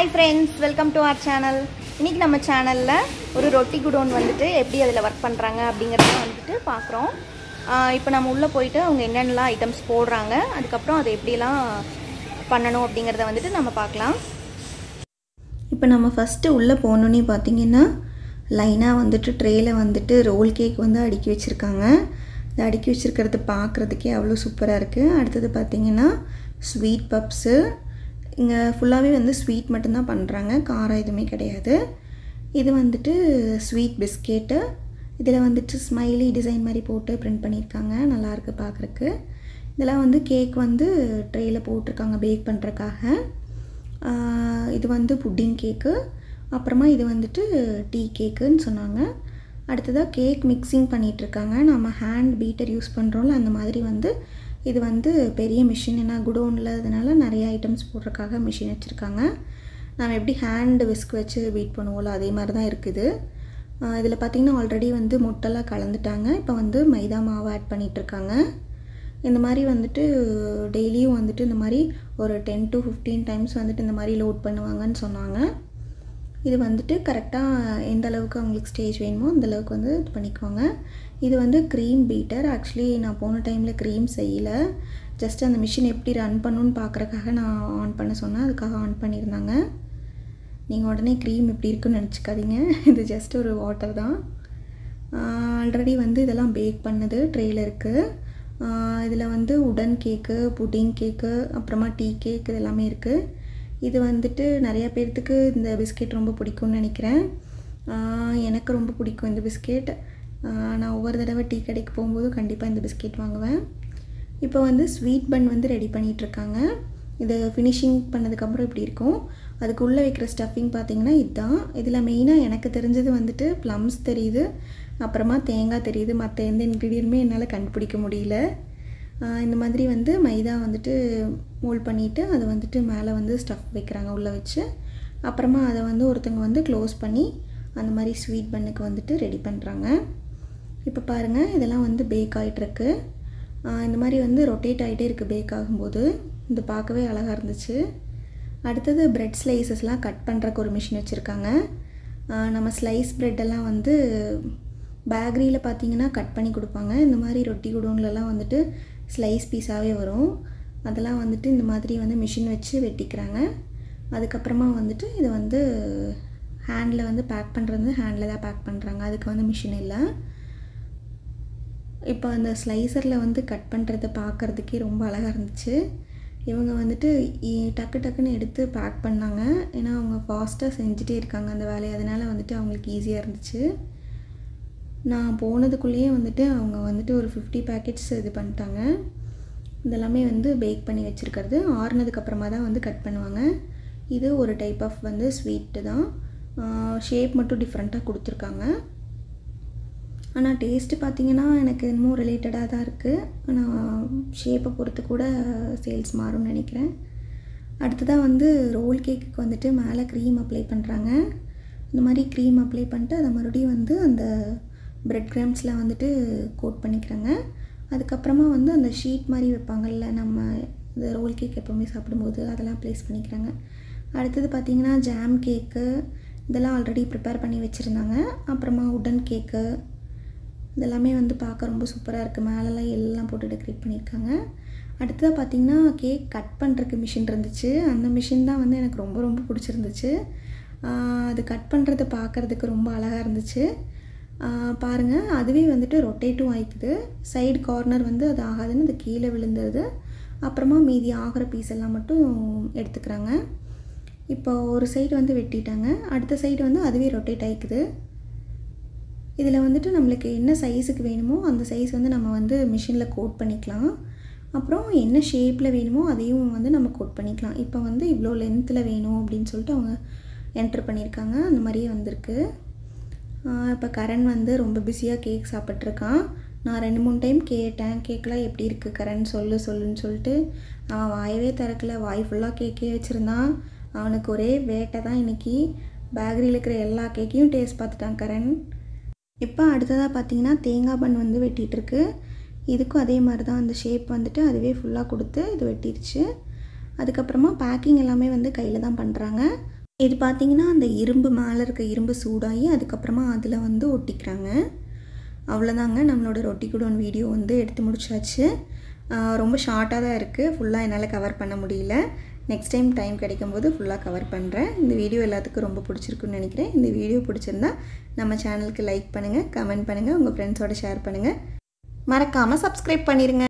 hi friends welcome to our channel இன்றைக்கி நம்ம சேனலில் ஒரு ரொட்டி குடோன் வந்துட்டு எப்படி அதில் ஒர்க் பண்ணுறாங்க அப்படிங்கிறத வந்துட்டு பார்க்குறோம் இப்போ நம்ம உள்ளே போயிட்டு அவங்க என்னென்னலாம் ஐட்டம்ஸ் போடுறாங்க அதுக்கப்புறம் அதை எப்படிலாம் பண்ணணும் அப்படிங்கிறத வந்துட்டு நம்ம பார்க்கலாம் இப்போ நம்ம ஃபஸ்ட்டு உள்ளே போகணுன்னே பார்த்தீங்கன்னா லைனாக வந்துட்டு ட்ரேயில் வந்துட்டு ரோல் கேக் வந்து அடுக்கி வச்சுருக்காங்க இந்த அடுக்கி வச்சுருக்கிறது பார்க்குறதுக்கே அவ்வளோ சூப்பராக இருக்குது அடுத்தது பார்த்தீங்கன்னா ஸ்வீட் பப்ஸு இங்கே ஃபுல்லாகவே வந்து ஸ்வீட் மட்டும்தான் பண்ணுறாங்க காரம் எதுவுமே கிடையாது இது வந்துட்டு ஸ்வீட் பிஸ்கெட்டு இதில் வந்துட்டு ஸ்மைலி டிசைன் மாதிரி போட்டு பிரிண்ட் பண்ணியிருக்காங்க நல்லாயிருக்கு பார்க்குறக்கு இதெல்லாம் வந்து கேக் வந்து ட்ரேயில் போட்டிருக்காங்க பேக் பண்ணுறக்காக இது வந்து புட்டிங் கேக்கு அப்புறமா இது வந்துட்டு டீ கேக்குன்னு சொன்னாங்க அடுத்ததாக கேக் மிக்சிங் பண்ணிகிட்ருக்காங்க நம்ம ஹேண்ட் பீட்டர் யூஸ் பண்ணுறோம்ல அந்த மாதிரி வந்து இது வந்து பெரிய மிஷின் ஏன்னா குடோனில் இதனால நிறைய ஐட்டம்ஸ் போடுறதுக்காக மிஷின் வச்சுருக்காங்க நம்ம எப்படி ஹேண்டு விஸ்க் வச்சு பீட் பண்ணுவோம்ல அதே மாதிரி தான் இருக்குது இதில் பார்த்திங்கன்னா ஆல்ரெடி வந்து முட்டெல்லாம் கலந்துட்டாங்க இப்போ வந்து மைதா மாவு ஆட் பண்ணிகிட்ருக்காங்க இந்த மாதிரி வந்துட்டு டெய்லியும் வந்துட்டு இந்த மாதிரி ஒரு டென் டு ஃபிஃப்டீன் டைம்ஸ் வந்துட்டு இந்த மாதிரி லோட் பண்ணுவாங்கன்னு சொன்னாங்க இது வந்துட்டு கரெக்டாக எந்த அளவுக்கு அவங்களுக்கு ஸ்டேஜ் வேணுமோ அந்த அளவுக்கு வந்து இது பண்ணிக்குவாங்க இது வந்து க்ரீம் பீட்டர் ஆக்சுவலி நான் போன டைமில் க்ரீம் செய்யலை ஜஸ்ட் அந்த மிஷின் எப்படி ரன் பண்ணுன்னு பார்க்குறக்காக நான் ஆன் பண்ண சொன்னேன் அதுக்காக ஆன் பண்ணியிருந்தாங்க நீங்கள் உடனே க்ரீம் எப்படி இருக்குன்னு நினச்சிக்காதீங்க இது ஜஸ்ட் ஒரு வாட்டர் தான் ஆல்ரெடி வந்து இதெல்லாம் பேக் பண்ணது ட்ரேயில் இருக்குது இதில் வந்து உடன் கேக்கு புட்டிங் கேக்கு அப்புறமா டீ கேக் இது எல்லாமே இருக்குது இது வந்துட்டு நிறைய பேர்த்துக்கு இந்த பிஸ்கெட் ரொம்ப பிடிக்கும்னு நினைக்கிறேன் எனக்கு ரொம்ப பிடிக்கும் இந்த பிஸ்கெட் நான் ஒவ்வொரு தடவை டீ கடைக்கு போகும்போது கண்டிப்பாக இந்த பிஸ்கெட் வாங்குவேன் இப்போ வந்து ஸ்வீட் பன் வந்து ரெடி பண்ணிகிட்ருக்காங்க இது ஃபினிஷிங் பண்ணதுக்கப்புறம் இப்படி இருக்கும் அதுக்கு உள்ளே வைக்கிற ஸ்டஃபிங் பார்த்திங்கன்னா இதுதான் இதில் மெயினாக எனக்கு தெரிஞ்சது வந்துட்டு ப்ளம்ஸ் தெரியுது அப்புறமா தேங்காய் தெரியுது மற்ற எந்த இன்க்ரீடியன்ட்டுமே என்னால் கண்டுபிடிக்க முடியல இந்த மாதிரி வந்து மைதா வந்துட்டு மோல்ட் பண்ணிவிட்டு அதை வந்துட்டு மேலே வந்து ஸ்டஃப் வைக்கிறாங்க உள்ளே வச்சு அப்புறமா அதை வந்து ஒருத்தவங்க வந்து க்ளோஸ் பண்ணி அந்த மாதிரி ஸ்வீட் பண்ணுக்கு வந்துட்டு ரெடி பண்ணுறாங்க இப்போ பாருங்கள் இதெல்லாம் வந்து பேக் ஆகிட்டுருக்கு இந்த மாதிரி வந்து ரொட்டேட் ஆகிட்டே இருக்குது பேக் ஆகும்போது இது பார்க்கவே அழகாக இருந்துச்சு அடுத்தது ப்ரெட் ஸ்லைசஸ்லாம் கட் பண்ணுறக்கு ஒரு மிஷின் வச்சுருக்காங்க நம்ம ஸ்லைஸ் ப்ரெட்டெல்லாம் வந்து பேக்கரியில் பார்த்தீங்கன்னா கட் பண்ணி கொடுப்பாங்க இந்த மாதிரி ரொட்டி குடோன்லலாம் வந்துட்டு ஸ்லைஸ் பீஸாகவே வரும் அதெல்லாம் வந்துட்டு இந்த மாதிரி வந்து மிஷின் வச்சு வெட்டிக்கிறாங்க அதுக்கப்புறமா வந்துட்டு இதை வந்து ஹேண்டில் வந்து பேக் பண்ணுறது ஹேண்டில் தான் பேக் பண்ணுறாங்க அதுக்கு வந்து மிஷின் இல்லை இப்போ அந்த ஸ்லைசரில் வந்து கட் பண்ணுறத பார்க்குறதுக்கே ரொம்ப அழகாக இருந்துச்சு இவங்க வந்துட்டு டக்கு டக்குன்னு எடுத்து பேக் பண்ணாங்க ஏன்னா அவங்க ஃபாஸ்ட்டாக செஞ்சுட்டே இருக்காங்க அந்த வேலையை அதனால் வந்துட்டு அவங்களுக்கு ஈஸியாக இருந்துச்சு நான் போனதுக்குள்ளேயே வந்துட்டு அவங்க வந்துட்டு ஒரு ஃபிஃப்டி பேக்கெட்ஸ் இது பண்ணிட்டாங்க இதெல்லாமே வந்து பேக் பண்ணி வச்சுருக்கிறது ஆறுனதுக்கப்புறமா தான் வந்து கட் பண்ணுவாங்க இது ஒரு டைப் ஆஃப் வந்து ஸ்வீட்டு தான் ஷேப் மட்டும் டிஃப்ரெண்ட்டாக கொடுத்துருக்காங்க ஆனால் டேஸ்ட்டு பார்த்திங்கன்னா எனக்கு இன்னமும் ரிலேட்டடாக தான் இருக்குது ஆனால் ஷேப்பை பொறுத்து கூட சேல்ஸ் மாறும்னு நினைக்கிறேன் அடுத்ததாக வந்து ரோல் கேக்குக்கு வந்துட்டு மேலே க்ரீம் அப்ளை பண்ணுறாங்க இந்த மாதிரி க்ரீம் அப்ளை பண்ணிட்டு அதை மறுபடியும் வந்து அந்த ப்ரெட் கிராம்ஸில் வந்துட்டு கோட் பண்ணிக்கிறாங்க அதுக்கப்புறமா வந்து அந்த ஷீட் மாதிரி வைப்பாங்கல்ல நம்ம இந்த ரோல் கேக் எப்போவுமே சாப்பிடும்போது அதெல்லாம் ப்ளேஸ் பண்ணிக்கிறாங்க அடுத்தது பார்த்திங்கன்னா ஜாம் கேக்கு இதெல்லாம் ஆல்ரெடி ப்ரிப்பேர் பண்ணி வச்சுருந்தாங்க அப்புறமா உடன் கேக்கு இதெல்லாமே வந்து பார்க்க ரொம்ப சூப்பராக இருக்குது மேலெலாம் எல்லாம் போட்டு டெக்கரேட் பண்ணியிருக்காங்க அடுத்ததாக பார்த்திங்கன்னா கேக் கட் பண்ணுறதுக்கு மிஷின் இருந்துச்சு அந்த மிஷின் தான் வந்து எனக்கு ரொம்ப ரொம்ப பிடிச்சிருந்துச்சு அது கட் பண்ணுறது பார்க்குறதுக்கு ரொம்ப அழகாக இருந்துச்சு பாருங்கள் அதுவே வந்துட்டு ரொட்டேட்டும் ஆயிக்குது சைடு கார்னர் வந்து அது ஆகாதுன்னு அது கீழே விழுந்துருது அப்புறமா மீதி ஆகிற பீஸ் எல்லாம் மட்டும் எடுத்துக்கிறாங்க இப்போ ஒரு சைடு வந்து வெட்டிட்டாங்க அடுத்த சைடு வந்து அதுவே ரொட்டேட் ஆகிக்குது இதில் வந்துட்டு நம்மளுக்கு என்ன சைஸுக்கு வேணுமோ அந்த சைஸ் வந்து நம்ம வந்து மிஷினில் கோட் பண்ணிக்கலாம் அப்புறம் என்ன ஷேப்பில் வேணுமோ அதையும் வந்து நம்ம கோட் பண்ணிக்கலாம் இப்போ வந்து இவ்வளோ லென்த்தில் வேணும் அப்படின்னு சொல்லிட்டு அவங்க என்ட்ரு பண்ணியிருக்காங்க அந்த மாதிரியே வந்திருக்கு இப்போ கரண் வந்து ரொம்ப பிஸியாக கேக் சாப்பிட்ருக்கான் நான் ரெண்டு மூணு டைம் கேட்டேன் கேக்கெலாம் எப்படி இருக்குது கரண் சொல்லு சொல்லுன்னு சொல்லிட்டு அவன் வாயவே திறக்கல வாய் ஃபுல்லாக கேக்கே வச்சுருந்தான் அவனுக்கு ஒரே வேட்டை தான் இன்றைக்கி பேக்கரியில் இருக்கிற எல்லா கேக்கையும் டேஸ்ட் பார்த்துட்டான் கரண் இப்போ அடுத்ததாக பார்த்தீங்கன்னா தேங்காய் பன் வந்து வெட்டிகிட்ருக்கு இதுக்கும் அதே மாதிரி தான் அந்த ஷேப் வந்துட்டு அதுவே ஃபுல்லாக கொடுத்து இது வெட்டிடுச்சு அதுக்கப்புறமா பேக்கிங் எல்லாமே வந்து கையில் தான் பண்ணுறாங்க இது பார்த்திங்கன்னா அந்த இரும்பு மேலே இருக்க இரும்பு சூடாகி அதுக்கப்புறமா அதில் வந்து ஒட்டிக்கிறாங்க அவ்வளோதாங்க நம்மளோட ரொட்டி குடோன் வீடியோ வந்து எடுத்து முடிச்சாச்சு ரொம்ப ஷார்ட்டாக தான் இருக்குது ஃபுல்லாக என்னால் கவர் பண்ண முடியல நெக்ஸ்ட் டைம் டைம் கிடைக்கும்போது ஃபுல்லாக கவர் பண்ணுறேன் இந்த வீடியோ எல்லாத்துக்கும் ரொம்ப பிடிச்சிருக்குன்னு நினைக்கிறேன் இந்த வீடியோ பிடிச்சிருந்தா நம்ம சேனலுக்கு லைக் பண்ணுங்கள் கமெண்ட் பண்ணுங்கள் உங்கள் ஃப்ரெண்ட்ஸோட ஷேர் பண்ணுங்கள் மறக்காமல் சப்ஸ்கிரைப் பண்ணிடுங்க